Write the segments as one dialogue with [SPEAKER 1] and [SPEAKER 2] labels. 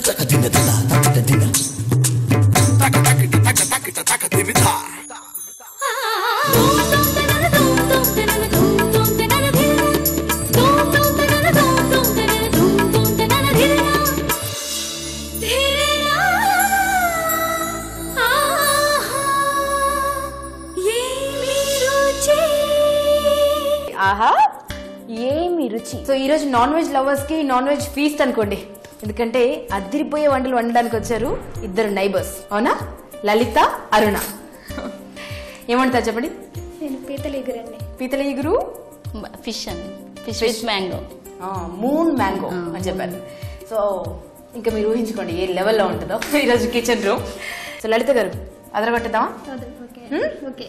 [SPEAKER 1] ఆహా ఏమి రుచి సో ఈరోజు నాన్ వెజ్ లవర్స్ కి నాన్ వెజ్ ఫీస్ట్ అనుకోండి ఎందుకంటే అదిరిపోయే వంటలు వండడానికి వచ్చారు ఇద్దరు నైబర్స్ అవునా లలిత అరుణ ఏమంటారు చెప్పండి
[SPEAKER 2] నేను పీతలు ఎగురండి
[SPEAKER 1] పీతల ఇగురు
[SPEAKER 3] ఫిష్ అండి fish with mango
[SPEAKER 1] moon mango అని చెప్పారు సో ఇంకా మీరు ఊహించుకోండి ఏ లెవెల్లో ఉంటుందో ఈరోజు కిచెన్ రూమ్ సో లలిత గారు అదరగొట్టేద్దామా
[SPEAKER 2] ఓకే ఓకే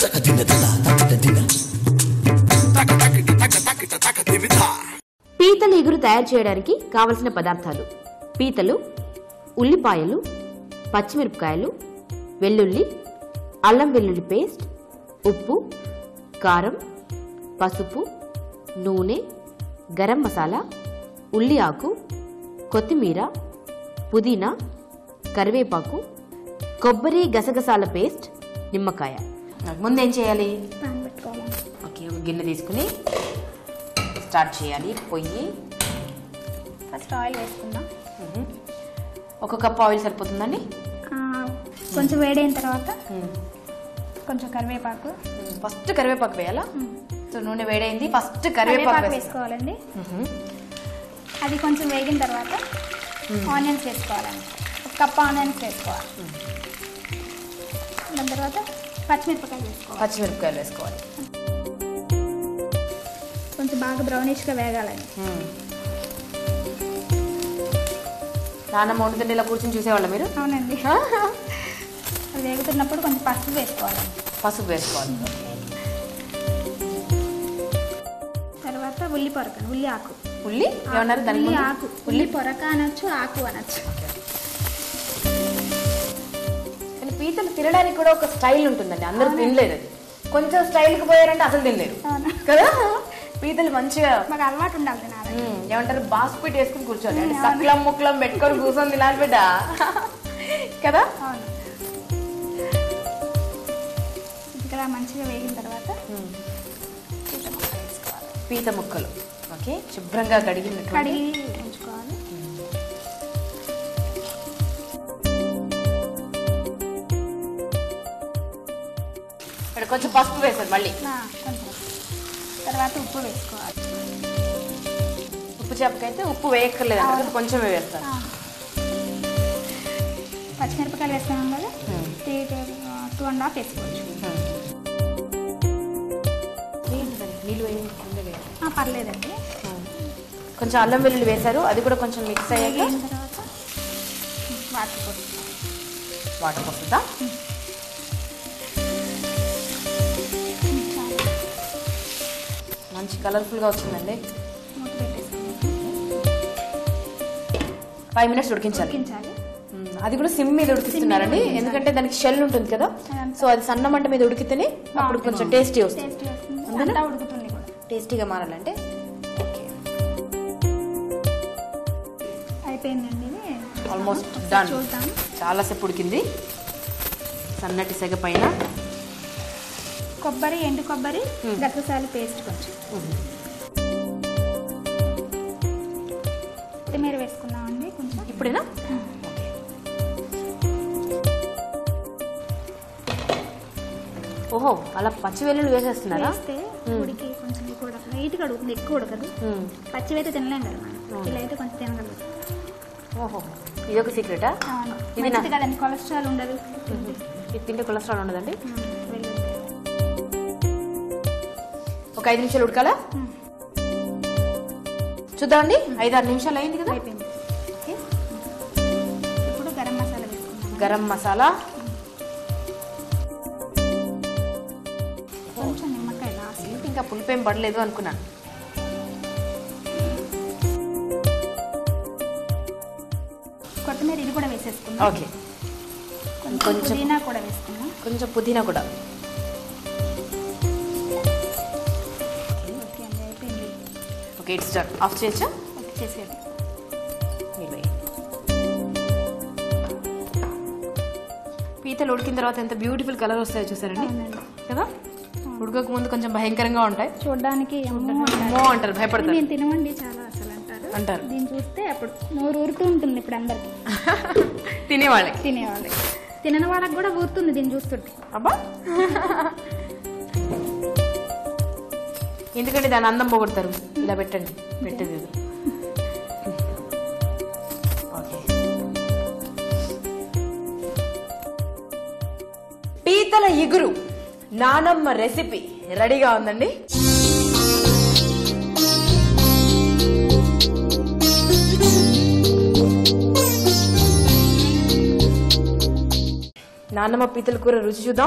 [SPEAKER 4] పీతల ఇగురు తయారు చేయడానికి కావలసిన పదార్థాలు పీతలు ఉల్లిపాయలు పచ్చిమిరపకాయలు వెల్లుల్లి అల్లం వెల్లుల్లి పేస్ట్ ఉప్పు కారం పసుపు నూనె గరం మసాలా ఉల్లి ఆకు కొత్తిమీర పుదీనా కరివేపాకు కొబ్బరి గసగసాల పేస్ట్ నిమ్మకాయ
[SPEAKER 1] ముందు ఏం చేయాలి
[SPEAKER 2] పాన్ పెట్టుకోవాలండి
[SPEAKER 1] ఓకే ఒక గిన్నె తీసుకుని స్టార్ట్ చేయాలి పొయ్యి
[SPEAKER 2] ఫస్ట్ ఆయిల్ వేసుకుందాం
[SPEAKER 1] ఒక కప్ ఆయిల్ సరిపోతుందండి
[SPEAKER 2] ఆ, కొంచెం వేడైన తర్వాత కొంచెం కరివేపాకు
[SPEAKER 1] ఫస్ట్ కరివేపాకు వేయాలా సో నూనె వేడైంది ఫస్ట్ కరివేపాకు
[SPEAKER 2] కరివేపాకు
[SPEAKER 1] వేసుకో-
[SPEAKER 2] వేసుకోవాలండి అది కొంచెం వేగిన తర్వాత ఆనియన్స్ వేసుకోవాలండి ఒక కప్ ఆనియన్స్ వేసుకోవాలి దాని తర్వాత పచ్చిమిరపకాయలు వేసుకోవాలి
[SPEAKER 1] పచ్చిమిరపకాయలు వేసుకోవాలి
[SPEAKER 2] కొంచెం బాగా బ్రౌనిష్గా వేగాలండి
[SPEAKER 1] నాన్నమ్మ వండుతుంటే ఇలా కూర్చొని చూసేవాళ్ళ మీరు
[SPEAKER 2] అవునండి అది వేగుతున్నప్పుడు కొంచెం పసుపు వేసుకోవాలండి
[SPEAKER 1] పసుపు వేసుకోవాలి
[SPEAKER 2] తర్వాత ఉల్లి పొరక ఉల్లి ఆకు
[SPEAKER 1] ఉల్లి ఏమన్నారు దానికి
[SPEAKER 2] ఉల్లి
[SPEAKER 1] ముందు?
[SPEAKER 2] ఆకు ఉల్లి పొరక అనొచ్చు ఆకు అనొచ్చు
[SPEAKER 1] కానీ పీతలు తినడానికి కూడా ఒక స్టైల్ ఉంటుందండి అందరూ తినలేరు అది కొంచెం స్టైల్కి పోయారంటే అసలు తినలేరు
[SPEAKER 2] అవునా
[SPEAKER 1] కదా పీతలు మంచిగా
[SPEAKER 2] మాకు అలవాటు ఉండాలి తినాలి
[SPEAKER 1] ఉమ్, ఏమంటారు బాస్పీట్ వేసుకుని కూర్చోవాలి అంటే
[SPEAKER 2] అవును.
[SPEAKER 1] సక్లం ముక్లం పెట్టుకొని కూర్చొని తినాలి బిడ్డ కదా
[SPEAKER 2] అవును ఇక్కడ మంచిగా వేగిన తర్వాత పీత ముక్కలు వేసుకోవాలి
[SPEAKER 1] పీత ముక్కలు ఓకే శుభ్రంగా కడిగినటువంటి
[SPEAKER 2] కడిగి ఉంచుకోవాలి
[SPEAKER 1] ఇక్కడ కొంచెం పసుపు వేసారు మళ్ళీ
[SPEAKER 2] ఆ, కొంచెం తర్వాత ఉప్పు వేసుకోవాలి
[SPEAKER 1] ఉప్పు చేపకైతే ఉప్పు వేయక్కర్లేదు
[SPEAKER 2] అవును.
[SPEAKER 1] కొంచెమే వేస్తారు
[SPEAKER 2] ఆ. పచ్చిమిరపకాయలు వేసుకున్నాం కదా
[SPEAKER 1] um.
[SPEAKER 2] Three two and half వేసుకోవచ్చు
[SPEAKER 1] నీళ్ళు వేయండి ముందే వేయండి.
[SPEAKER 2] ఆ, పర్లేదండి
[SPEAKER 1] కొంచెం అల్లం వెల్లుల్లి వేశారు అది కూడా కొంచెం మిక్స్ అయ్యాక
[SPEAKER 2] వేగిన తర్వాత వాటర్ పోసుకోవాలి
[SPEAKER 1] వాటర్ వస్తుందా
[SPEAKER 2] చాలా
[SPEAKER 1] మంచి కలర్ఫుల్ గా వచ్చిందండి
[SPEAKER 2] మూత పెట్టేసుకోవాలి
[SPEAKER 1] ఫైవ్ మినిట్స్ ఉడికించాలి
[SPEAKER 2] ఉడికించాలి
[SPEAKER 1] మ్మ్. అది కూడా సిమ్ మీద ఉడికిస్తున్నారండి
[SPEAKER 2] ఉడికించాలి.
[SPEAKER 1] ఎందుకంటే దానికి షెల్ ఉంటుంది కదా
[SPEAKER 2] అదంతా.
[SPEAKER 1] సో అది సన్న మంట మీద ఉడికితేనే అప్పుడు కొంచెం టేస్టీ వస్తుంది
[SPEAKER 2] టేస్టీ వస్తుంది
[SPEAKER 1] అందులో?
[SPEAKER 2] అంతా ఉడుకుతుంది కూడా
[SPEAKER 1] టేస్టీగా మారాలంటే ఓకే
[SPEAKER 2] అయిపోయిందండి ఇది
[SPEAKER 1] ఆల్మోస్ట్
[SPEAKER 2] ఒకసారి
[SPEAKER 1] డన్
[SPEAKER 2] చూద్దాం
[SPEAKER 1] చాలాసేపు ఉడికింది సన్నటి సెగ పైన
[SPEAKER 2] కొబ్బరి ఎండు కొబ్బరి గసగసాలు పేస్ట్ కొంచెం కొత్తిమీర వేసుకున్నామండి కొంచెం
[SPEAKER 1] ఇప్పుడేనా ఓహో అలా పచ్చి వెల్లుల్లి వేసేస్తున్నారా
[SPEAKER 2] వేస్తే ఉడికి కొంచెం కూడా నీట్గా ఉడుకుతుంది ఎక్కువ ఉడకదు
[SPEAKER 1] మ్మ్.
[SPEAKER 2] పచ్చివైతే తినలేం కదా మనం ఇలా అయితే కొంచెం తినగలుగుతాం
[SPEAKER 1] ఓహో ఇదొక సీక్రెటా
[SPEAKER 2] అవును
[SPEAKER 1] ఇది నా-
[SPEAKER 2] మంచిది కదండి కొలెస్ట్రాల్ ఉండదు
[SPEAKER 1] ఇది తింటే కొలెస్ట్రాల్ ఉండదండి
[SPEAKER 2] మ్మ్. వెల్లుల్లి.
[SPEAKER 1] ఒక ఐదు నిమిషాలు ఉడకాలా చూద్దామండి ఐదు ఆరు నిమిషాలు అయింది కదా
[SPEAKER 2] అయిపోయింది ఇప్పుడు గరం మసాలా వేసుకున్నాం
[SPEAKER 1] గరం మసాలా
[SPEAKER 2] కొంచెం నిమ్మకాయ లాస్ట్
[SPEAKER 1] ఏంటి ఇంకా పులిపేం పడలేదు అనుకున్నాను
[SPEAKER 2] కొత్తిమీర ఇది కూడా వేసేసుకున్నాం
[SPEAKER 1] ఓకే
[SPEAKER 2] కొంచెం
[SPEAKER 1] కొంచెం-
[SPEAKER 2] పుదీనా కూడా వేసుకున్నాం
[SPEAKER 1] కొంచెం పుదీనా కూడా
[SPEAKER 2] ఓకే అండి అయిపోయింది
[SPEAKER 1] ఓకే ఇట్స్ డన్ ఆఫ్ చేయొచ్చా
[SPEAKER 2] ఓకే చేసేది
[SPEAKER 1] మీరు వేయండి పీతలు ఉడికిన తర్వాత ఎంత బ్యూటిఫుల్ కలర్ వస్తాయో చూసారండి
[SPEAKER 2] అవునండి
[SPEAKER 1] కదా ఉడకక ముందు కొంచెం భయంకరంగా ఉంటాయి
[SPEAKER 2] చూడడానికి అమ్మో అంటారు.
[SPEAKER 1] మో అంటారు భయపడతారు
[SPEAKER 2] నేను తినమండి చాలా అసలు అంటారు
[SPEAKER 1] అంటారు
[SPEAKER 2] దీన్ని చూస్తే అప్పుడు నోరు ఊరుతూ ఉంటుంది ఇప్పుడు అందరికి
[SPEAKER 1] తినేవాళ్ళకి
[SPEAKER 2] తినేవాళ్ళకి తినని వాళ్ళకి కూడా ఊరుతుంది దీన్ని చూస్తుంటే
[SPEAKER 1] అబ్బా ఎందుకంటే దాని అందం పోగొడతారు ఇలా పెట్టండి పెట్టేది ఇది. ఓకే. పీతల ఇగురు నానమ్మ రెసిపీ రెడీగా ఉందండి నాన్నమ్మ పీతల కూర రుచి చూద్దాం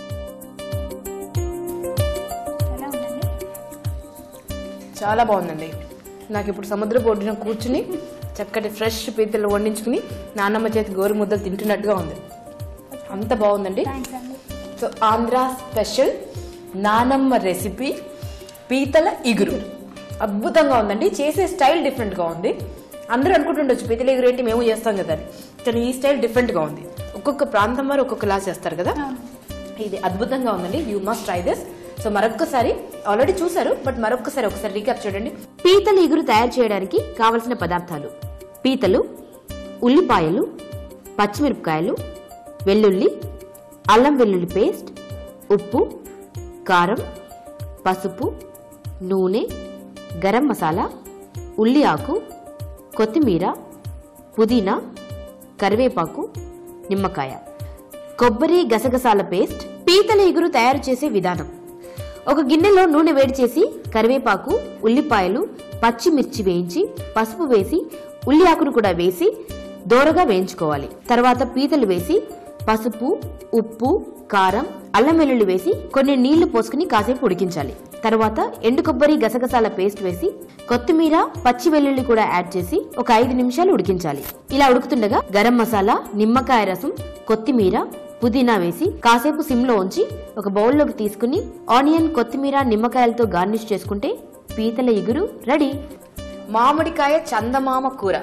[SPEAKER 2] ఎలా ఉందండి
[SPEAKER 1] చాలా బాగుందండి నాకు ఇప్పుడు సముద్రపు ఒడ్డున కూర్చుని చక్కటి ఫ్రెష్ పీతలు వండించుకుని నాన్నమ్మ చేతి గోరు ముద్దలు తింటున్నట్టుగా ఉంది అంత బాగుందండి
[SPEAKER 2] థ్యాంక్స్ అండి
[SPEAKER 1] సో ఆంధ్ర స్పెషల్ నానమ్మ రెసిపీ పీతల ఇగురు అద్భుతంగా ఉందండి చేసే స్టైల్ డిఫరెంట్గా ఉంది అందరూ అనుకుంటుండొచ్చు పీతల ఇగురు ఏంటి మేము చేస్తాం కదా అని కానీ ఈ స్టైల్ డిఫరెంట్గా ఉంది ఒక్కొక్క ప్రాంతం వారు ఒక్కొక్కలా చేస్తారు కదా
[SPEAKER 2] అవును
[SPEAKER 1] ఇది అద్భుతంగా ఉందండి you must try this so మరొక్కసారి ఆల్రెడీ చూసారు బట్ మరొక్కసారి ఒకసారి రీక్యాప్ చూడండి
[SPEAKER 4] పీతల ఇగురు తయారు చేయడానికి కావలసిన పదార్థాలు పీతలు ఉల్లిపాయలు పచ్చిమిరపకాయలు వెల్లుల్లి అల్లం వెల్లుల్లి పేస్ట్ ఉప్పు కారం పసుపు నూనె గరం మసాలా ఉల్లి ఆకు కొత్తిమీర పుదీనా కరివేపాకు నిమ్మకాయ కొబ్బరి గసగసాల పేస్ట్ పీతల ఇగురు తయారు చేసే విధానం ఒక గిన్నెలో నూనె వేడి చేసి కరివేపాకు ఉల్లిపాయలు పచ్చిమిర్చి వేయించి పసుపు వేసి ఉల్లి ఆకును కూడా వేసి దోరగా వేయించుకోవాలి తర్వాత పీతలు వేసి పసుపు ఉప్పు కారం అల్లం వెల్లుల్లి వేసి కొన్ని నీళ్లు పోసుకుని కాసేపు ఉడికించాలి తర్వాత ఎండు కొబ్బరి గసగసాల పేస్ట్ వేసి కొత్తిమీర పచ్చి వెల్లుల్లి కూడా యాడ్ చేసి ఒక ఐదు నిమిషాలు ఉడికించాలి ఇలా ఉడుకుతుండగా గరం మసాలా నిమ్మకాయ రసం కొత్తిమీర పుదీనా వేసి కాసేపు సిమ్లో ఉంచి ఒక బౌల్లోకి తీసుకుని ఆనియన్ కొత్తిమీర నిమ్మకాయలతో గార్నిష్ చేసుకుంటే పీతల ఇగురు రెడీ
[SPEAKER 1] మామిడికాయ చందమామ కూర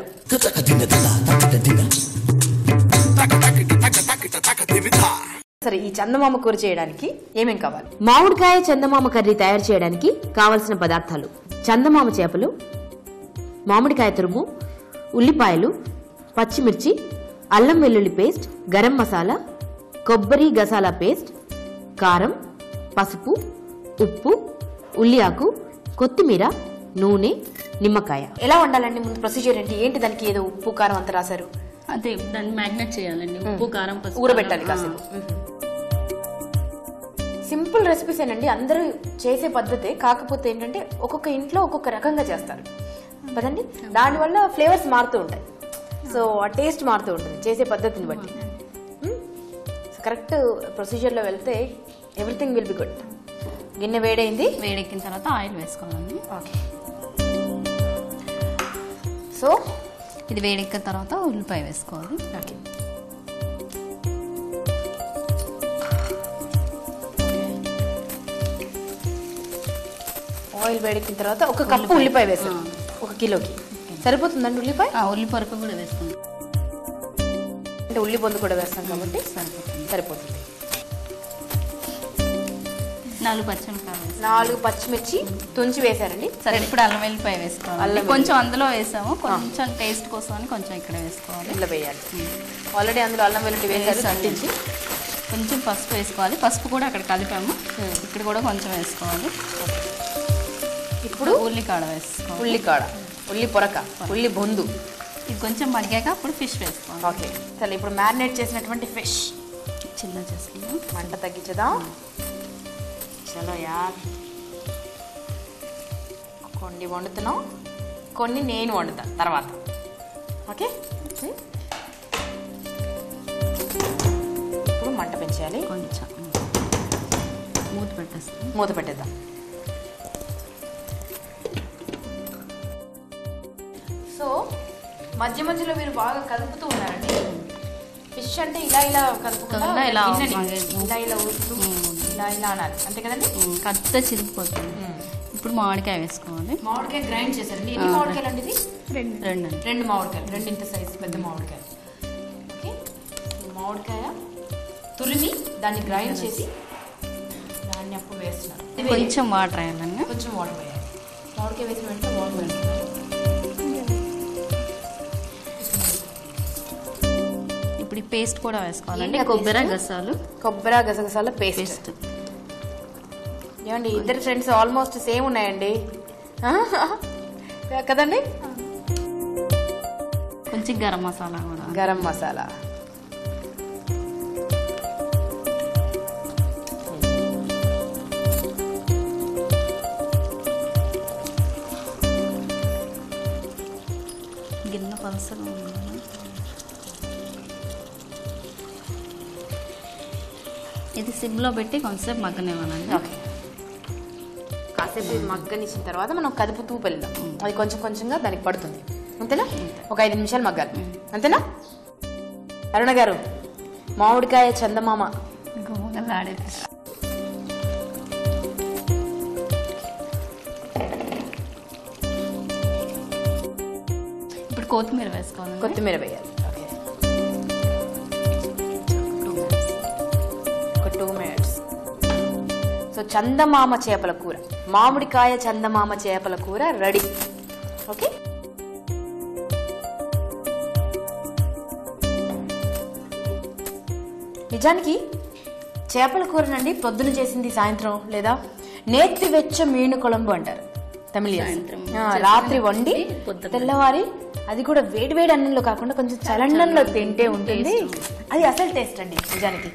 [SPEAKER 1] సరే ఈ చందమామ కూర చేయడానికి ఏమేం కావాలి
[SPEAKER 4] మామిడికాయ చందమామ కర్రీ తయారు చేయడానికి కావలసిన పదార్థాలు చందమామ చేపలు మామిడికాయ తురుము ఉల్లిపాయలు పచ్చిమిర్చి అల్లం వెల్లుల్లి పేస్ట్ గరం మసాలా కొబ్బరి గసాలా పేస్ట్ కారం పసుపు ఉప్పు ఉల్లి ఆకు కొత్తిమీర నూనె నిమ్మకాయ
[SPEAKER 1] ఎలా వండాలండి ముందు ప్రొసీజర్ ఏంటి ఏంటి దానికి ఏదో ఉప్పు కారం అంత రాశారు
[SPEAKER 3] అదే దాన్ని మ్యాగ్నెట్ చేయాలండి ఉప్పు కారం పసుపు
[SPEAKER 1] ఊరబెట్టాలి
[SPEAKER 3] కారం.
[SPEAKER 1] కాసేపు సింపుల్ రెసిపీస్ ఏనండి అందరూ చేసే పద్ధతే కాకపోతే ఏంటంటే ఒక్కొక్క ఇంట్లో ఒక్కొక్క రకంగా చేస్తారు కదండి దానివల్ల ఫ్లేవర్స్ మారుతూ ఉంటాయి సో ఆ టేస్ట్ మారుతూ ఉంటుంది చేసే పద్ధతిని బట్టి సో కరెక్ట్ ప్రొసీజర్లో వెళ్తే ఎవ్రీథింగ్ విల్ బి గుడ్ గిన్నె వేడైంది
[SPEAKER 3] వేడెక్కిన తర్వాత ఆయిల్ వేసుకోవాలండి
[SPEAKER 1] ఓకే సో
[SPEAKER 3] ఇది వేడెక్కిన తర్వాత ఉల్లిపాయ వేసుకోవాలి
[SPEAKER 1] ఓకే ఆయిల్ వేడెక్కిన తర్వాత ఒక కప్పు ఉల్లిపాయ వేసాం ఒక కిలోకి సరిపోతుందండి ఉల్లిపాయ
[SPEAKER 3] ఆ, ఉల్లి పరుపు కూడా వేసుకోండి
[SPEAKER 1] అంటే ఉల్లి పొందు కూడా వేస్తాం కాబట్టి
[SPEAKER 3] సరిపోతుంది
[SPEAKER 1] సరిపోతుంది
[SPEAKER 3] నాలుగు పచ్చిమిరపకాయలు వేసుకోవాలి.
[SPEAKER 1] నాలుగు పచ్చిమిర్చి తుంచి వేశారండి
[SPEAKER 3] సరే ఇప్పుడు అల్లం వెల్లిపాయ వేసుకోవాలి
[SPEAKER 1] అల్లం
[SPEAKER 3] కొంచెం అందులో వేసాము కొంచెం టేస్ట్ కోసం అని కొంచెం ఇక్కడ వేసుకోవాలి
[SPEAKER 1] ఇంట్లో వేయాలి ఆల్రెడీ అందులో అల్లం వెల్లుల్లి వేశారు
[SPEAKER 3] వేసాను.
[SPEAKER 1] తట్టించి
[SPEAKER 3] కొంచెం పసుపు వేసుకోవాలి పసుపు కూడా అక్కడ కలిపాము ఇక్కడ కూడా కొంచెం వేసుకోవాలి
[SPEAKER 1] ఇప్పుడు
[SPEAKER 3] ఉల్లికాడ వేసుకోవాలి
[SPEAKER 1] ఉల్లి కాడ ఉల్లి పొరక ఉల్లి బొందు
[SPEAKER 3] ఇది కొంచెం మగ్గాక అప్పుడు ఫిష్ వేసుకోవాలి
[SPEAKER 1] ఓకే సరే ఇప్పుడు మ్యారినేట్ చేసినటువంటి ఫిష్
[SPEAKER 3] చిన్న చేసుకుందాం
[SPEAKER 1] మంట తగ్గించదాం చలో యార్ కొన్ని వండుతున్నాం కొన్ని నేను వండుతా తర్వాత ఓకే ఇప్పుడు మంట పెంచేయాలి
[SPEAKER 3] కొంచెం మూత పెట్టేస్తాం
[SPEAKER 1] మూత పెట్టేద్దాం సో మధ్య మధ్యలో మీరు బాగా కలుపుతూ ఉన్నారండి ఫిష్ అంటే ఇలా ఇలా కలుపుకుండా
[SPEAKER 3] ఇలా ఇలా
[SPEAKER 1] గిన్నెని
[SPEAKER 3] బాగా-
[SPEAKER 1] ఇలా ఇలా ఊరుతూ ఇలా ఇలా అనాలి అంతే కదండి
[SPEAKER 3] కత్త చిరిగిపోతుంది ఇప్పుడు మామిడికాయ వేసుకోవాలి
[SPEAKER 1] మామిడికాయ గ్రైండ్ చేశారండి ఎన్ని మామిడికాయలు అండి ఇది
[SPEAKER 2] రెండు
[SPEAKER 3] రెండు అండి.
[SPEAKER 1] రెండు మామిడికాయలు రెండింటి సైజు పెద్ద మామిడికాయలు ఓకే ఈ మామిడికాయ దాన్ని గ్రైండ్ చేసి దాన్ని అప్పుడు వేస్తున్నారు ఇది వేరే.
[SPEAKER 3] కొంచెం వాటర్ వేయాలండి
[SPEAKER 1] కొంచెం వాటర్ వేయాలి మామిడికాయ వేసిన వెంటనే వాటర్ వేస్తున్నారు
[SPEAKER 3] ఇప్పుడు ఈ పేస్ట్ కూడా వేసుకోవాలండి
[SPEAKER 1] ఏంటి ఆ
[SPEAKER 3] కొబ్బరి
[SPEAKER 1] paste?
[SPEAKER 3] గసాలు
[SPEAKER 1] కొబ్బరి గసగసాల పేస్ట్
[SPEAKER 3] పేస్ట్
[SPEAKER 1] ఏమండి ఇద్దరు ఫ్రెండ్స్ ఆల్మోస్ట్ సేమ్ ఉన్నాయండి ఆ? కదండి
[SPEAKER 3] కొంచెం గరం మసాలా కూడా
[SPEAKER 1] గరం మసాలా
[SPEAKER 3] గిన్నె పలసగా ఉంది కదా. ఇది సిమ్లో పెట్టి కొంచెంసేపు మగ్గనివ్వాలండి
[SPEAKER 1] ఓకే కాసేపు ఇది మగ్గనిచ్చిన తర్వాత మనం కదుపుతూ వెళ్దాం అది కొంచెం కొంచెంగా దానికి పడుతుంది అంతేనా ఒక ఐదు నిమిషాలు మగ్గాలి అంతేనా అరుణ గారు మామిడికాయ చందమామ
[SPEAKER 3] గోగలాడే ఇప్పుడు కొత్తిమీర వేసుకోవాలి
[SPEAKER 1] కొత్తిమీర వేయాలి ఓకే ఒక టూ మినిట్స్ సో చందమామ చేపల కూర మామిడికాయ చందమామ చేపల కూర రెడీ ఓకే నిజానికి చేపల కూరనండి పొద్దున చేసింది సాయంత్రం లేదా నేతి వెచ్చ మీను కొలంబు అంటారు తమిళ
[SPEAKER 3] సాయంత్రం
[SPEAKER 1] రాత్రి వండి
[SPEAKER 3] పొద్దున్న.
[SPEAKER 1] తెల్లవారి అది కూడా వేడి వేడి అన్నంలో కాకుండా కొంచెం చలన్నంలో తింటే ఉంటుంది అది అసలు టేస్ట్ అండి నిజానికి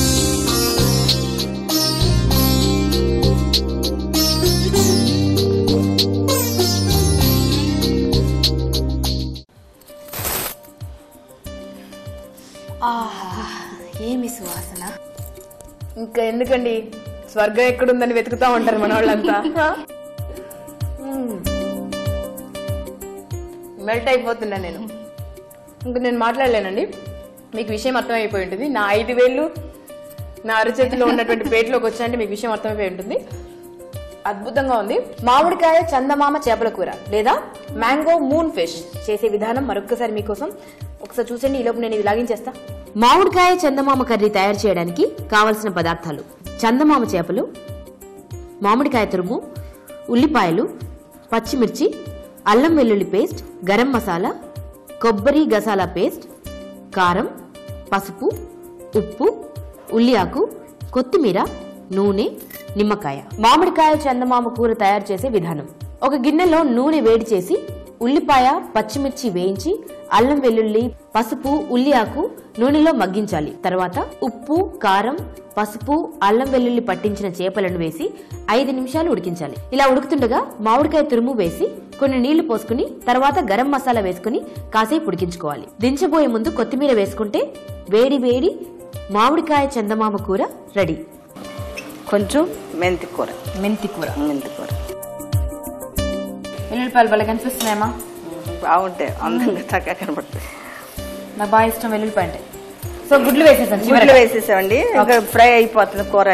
[SPEAKER 1] ఆహా, ఏమి సువాసన ఇంకా ఎందుకండి స్వర్గం ఎక్కడుందని వెతుకుతా ఉంటారు మన వాళ్ళంతా మెల్ట్ అయిపోతున్నా నేను ఇంకా నేను మాట్లాడలేనండి మీకు విషయం అర్థమైపోయి ఉంటుంది నా ఐదు వేళ్ళు నా అరచేతిలో ఉన్నటువంటి పేట్లోకి వచ్చాయంటే మీకు విషయం అర్థమైపోయి ఉంటుంది అద్భుతంగా ఉంది మామిడికాయ చందమామ చేపల కూర లేదా మ్యాంగో మూన్ ఫిష్ చేసే విధానం మరొకసారి మీకోసం ఒకసారి చూసండి ఈ లోపు నేను ఇది లాగించేస్తా
[SPEAKER 4] మామిడికాయ చందమామ కర్రీ తయారు చేయడానికి కావలసిన పదార్థాలు చందమామ చేపలు మామిడికాయ తురుము ఉల్లిపాయలు పచ్చిమిర్చి అల్లం వెల్లుల్లి పేస్ట్ గరం మసాలా కొబ్బరి గసాలా పేస్ట్ కారం పసుపు ఉప్పు ఉల్లి ఆకు కొత్తిమీర నూనె నిమ్మకాయ మామిడికాయ చందమామ కూర తయారు చేసే విధానం ఒక గిన్నెలో నూనె వేడి చేసి ఉల్లిపాయ పచ్చిమిర్చి వేయించి అల్లం వెల్లుల్లి పసుపు ఉల్లి ఆకు నూనెలో మగ్గించాలి తర్వాత ఉప్పు కారం పసుపు అల్లం వెల్లుల్లి పట్టించిన చేపలను వేసి ఐదు నిమిషాలు ఉడికించాలి ఇలా ఉడుకుతుండగా మామిడికాయ తురుము వేసి కొన్ని నీళ్లు పోసుకుని తర్వాత గరం మసాలా వేసుకుని కాసేపు ఉడికించుకోవాలి దించబోయే ముందు కొత్తిమీర వేసుకుంటే వేడి వేడి మామిడికాయ చందమామ కూర రెడీ
[SPEAKER 5] కొంచెం మెంతి కూర
[SPEAKER 1] మెంతి కూర
[SPEAKER 5] మెంతి కూర
[SPEAKER 1] వెల్లుల్లిపాయలు భలే కనిపిస్తున్నాయమ్మా
[SPEAKER 5] బాగుంటాయి అందంగా చక్కగా కనబడుతుంది
[SPEAKER 1] నాకు బాగా ఇష్టం వెల్లుల్లిపాయ అంటే సో గుడ్లు వేసేసాను
[SPEAKER 5] గుడ్లు వేసేసామండి ఇంకా ఫ్రై అయిపోతుంది కూర